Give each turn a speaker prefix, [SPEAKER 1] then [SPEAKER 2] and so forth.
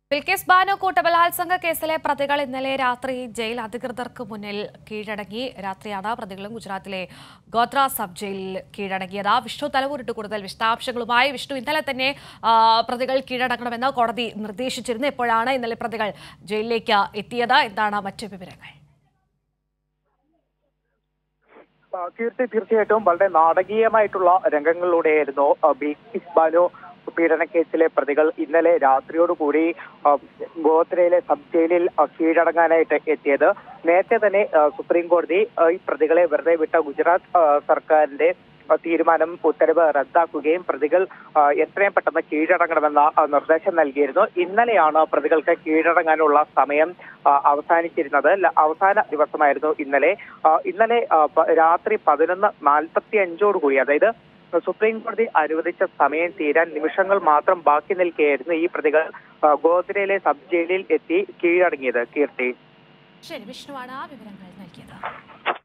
[SPEAKER 1] ബിൽക്കേസ് ബാനു കൂട്ടബലാത്സംഗ കേസിലെ പ്രതികൾ ഇന്നലെ രാത്രി ജയിൽ അധികൃതർക്ക് മുന്നിൽ കീഴടങ്ങി രാത്രിയാണ് പ്രതികളും ഗുജറാത്തിലെ ഗോത്ര സബ് ജയിലിൽ കീഴടങ്ങിയത് വിഷ്ണു തലവൂരിട്ട് കൂടുതൽ വിശദാംശങ്ങളുമായി വിഷ്ണു ഇന്നലെ തന്നെ ആ, പ്രതികൾ കീഴടങ്ങണമെന്ന് കോടതി നിർദ്ദേശിച്ചിരുന്നു എപ്പോഴാണ് ഇന്നലെ പ്രതികൾ ജയിലിലേക്ക് എത്തിയത് എന്താണ് മറ്റു വിവരങ്ങൾ
[SPEAKER 2] ആ, കീർത്തി തീർച്ചയായിട്ടും വളരെ നാടകീയമായിട്ടുള്ള രംഗങ്ങളിലൂടെയായിരുന്നു ആ, ബിൽക്കിസ് ബാനു പീഡനക്കേസിലെ പ്രതികൾ ഇന്നലെ രാത്രിയോടുകൂടി ആ, ഗോത്രയിലെ സബ് ജയിലിൽ ആ, കീഴടങ്ങാനായിട്ട് എത്തിയത് നേരത്തെ തന്നെ ആ, സുപ്രീം കോടതി ആ, ഈ പ്രതികളെ വെറുതെ വിട്ട ഗുജറാത്ത് ആ, സർക്കാരിന്റെ ആ, തീരുമാനം ഉത്തരവ് റദ്ദാക്കുകയും പ്രതികൾ ആ, എത്രയും പെട്ടെന്ന് കീഴടങ്ങണമെന്ന ആ, നിർദ്ദേശം നൽകിയിരുന്നു ഇന്നലെയാണ് പ്രതികൾക്ക് കീഴടങ്ങാനുള്ള സമയം ആ, അവസാനിച്ചിരുന്നത് ല- അവസാന ദിവസമായിരുന്നു ഇന്നലെ ആ, ഇന്നലെ ആ, പ- രാത്രി പതിനൊന്ന് നാൽപ്പത്തി അഞ്ചോടുകൂടി അതായത് സുപ്രീം കോടതി അനുവദിച്ച സമയം തീരാൻ നിമിഷങ്ങൾ മാത്രം ബാക്കി നിൽക്കെയായിരുന്നു ഈ പ്രതികൾ ആ, ഗോദ്രയിലെ സബ് ജയിലിൽ എത്തി കീഴടങ്ങിയത് കീർത്തി
[SPEAKER 1] ശരി വിഷ്ണുവാണ് ആ വിവരങ്ങൾ നൽകിയത്